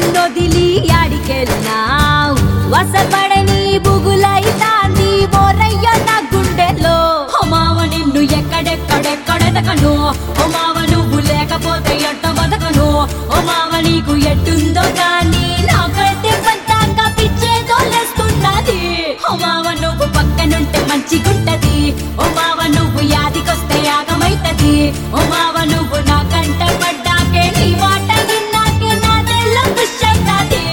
నన్నొదిలి ఆడికెళ్ళినావు వసపడని బుగులైతాంది ఓరయ్య నా గుండెలో హోమావ నిన్ను ఎక్కడెక్కడెక్కడెదకను హోమావ నువ్వు లేకపోతే ఎట్ట బతకను హోమావ నీకు ఎట్టుందో గాని నాకైతే పంతాంగా పిచ్చేదో లేస్తున్నది హోమావ నువ్వు పక్కనుంటే మంచిగుంటది హోమావ నువ్వు యాదికొస్తే యాగమైతది హోమావ నువ్వు నా కంట పడ్డాకే నీ మాట విన్నాకే నా తెల్ల ఖుష్ అవుతాది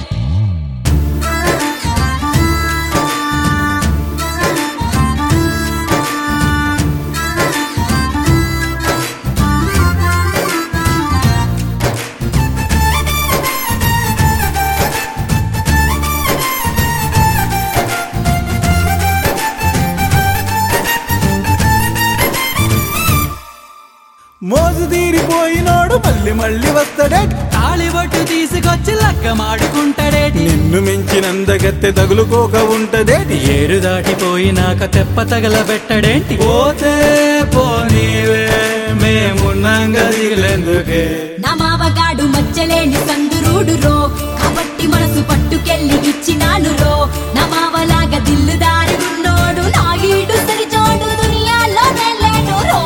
మోజు తీరిపోయినోడు మళ్ళీ మళ్ళీ వస్తాడే తాళిబొట్టు తీసుకొచ్చి లక్క మాడుకుంటాడేటి నిన్ను మించినందగత్తె తగులుకోక ఉంటదేటి ఏరు దాటిపోయినాక తెప్ప తగలబెట్టడేంటి పోతే పోనీవే మేమున్నాంగా దిగులేందుకే నా మావగాడు మచ్చలేని సందురుడు రో కాబట్టి మనసు పట్టుకెళ్ళి ఇచ్చినాను రో నా మావలాగా దిల్లుదారి ఉన్నోడు నా ఈడు సరిచోడు దునియాలో వెళ్ళాడు రో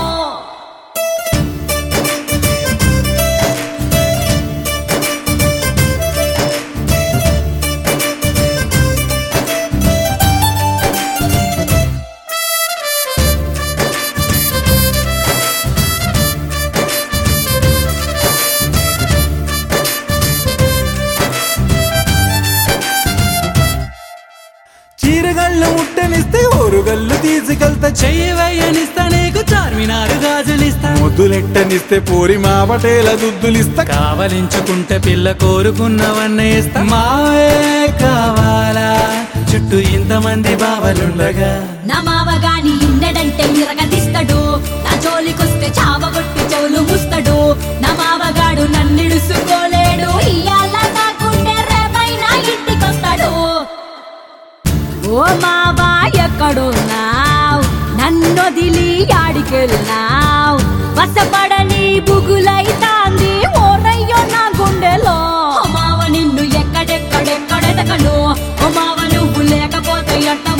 చీరగళ్ళు ముట్టనిస్తే ఓరుగల్లు తీసుకెళ్తా చెయ్యి వేయనిస్తా నీకు చార్మినారు గాజులిస్తా ముద్దులెట్టనిస్తే పోరి మా పటేల దుద్దులిస్తా కావలించుకుంటే పిల్ల కోరుకున్నవన్నీ ఇస్తా మావే కావాలా చుట్టూ ఇంతమంది బావలుండగా నా మావగాని ఇన్నడంటే ఇరగదిస్తాడు నా జోలికొస్తే చావగొట్టి చెవులు ముస్తాడు నా మావగాడు నన్నిడుసుకోలేడు ఇయ్యాల కాకుంటే రేపైనా ఇంటికొస్తాడు ఓ మావా ఎక్కడున్నావు నన్నొదిలి ఆడికెళ్ళినావు వసపడని బుగులైతాంది ఓరయ్యో నా గుండెలో ఓ మావ నిన్ను ఎక్కడెక్కడెక్కడెదకను ఓ మావ నువ్వు లేకపోతే ఎట్ట